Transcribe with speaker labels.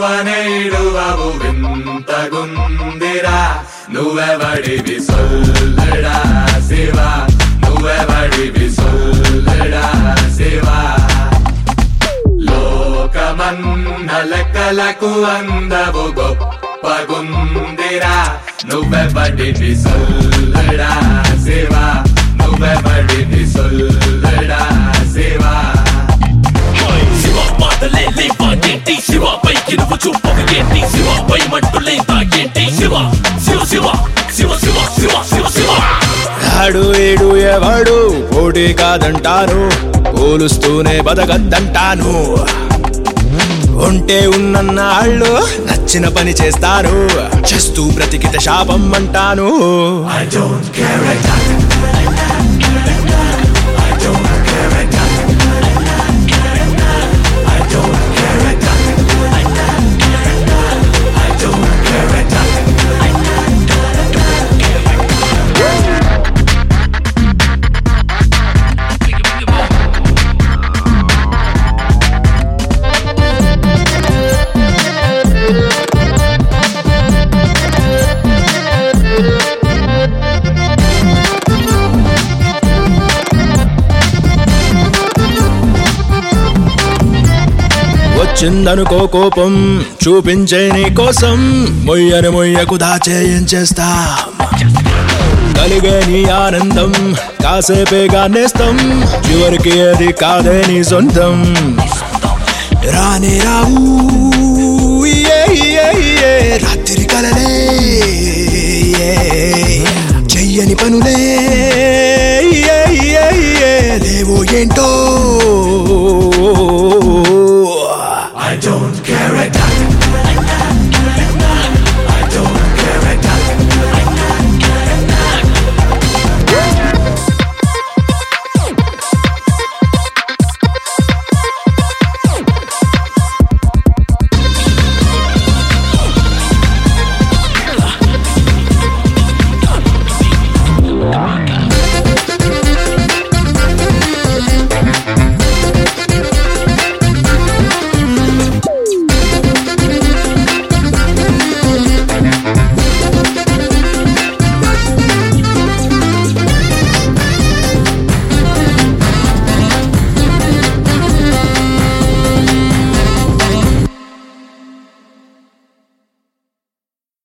Speaker 1: విడువనే ఇడువవు వింతగుందిరా నువ్వెవడివి సొల్లడా శివా నువ్వెవడివి సొల్లడా శివా లోకమన్న లెక్కలకు అందవు గొప్పగుందిరా నువ్వెవడివి సొల్లడా శివా నువ్వెవడివి సొల్లడా శివా
Speaker 2: శివ పాతలే లేవా ఏంటి శివ పైకి నువ్వు చూపక ఏంటి శివ పై మట్టు లేదా ఏంటి శివ శివ శివ శివ శివ శివ శివ శివ
Speaker 3: ఆడు ఏడు ఎవడు పోటీ కాదంటాను పోలుస్తూనే బతకద్దంటాను ఉంటే ఉన్నన్నాళ్ళు నచ్చిన పని చేస్తాను చేస్తూ బ్రతికిత శాపం అంటాను
Speaker 1: I don't care a damn. I don't care a damn. I don't care a damn. I don't care a damn.
Speaker 3: వచ్చిందనుకో కోపం చూపించే నీ కోసం మొయ్యని మొయ్యకు దాచేయం చేస్తా కలిగే నీ ఆనందం కాసేపేగా నేస్తం చివరికి అది కాదే నీ సొంతం రానే రావు ఇయ్యే, ఇయ్యే, ఇయ్యే, రాత్రి కలలే ఇయ్యే, చెయ్యని పనులే ఇయ్యే, ఇయ్యే, ఇయ్యే, లేవో ఏంటో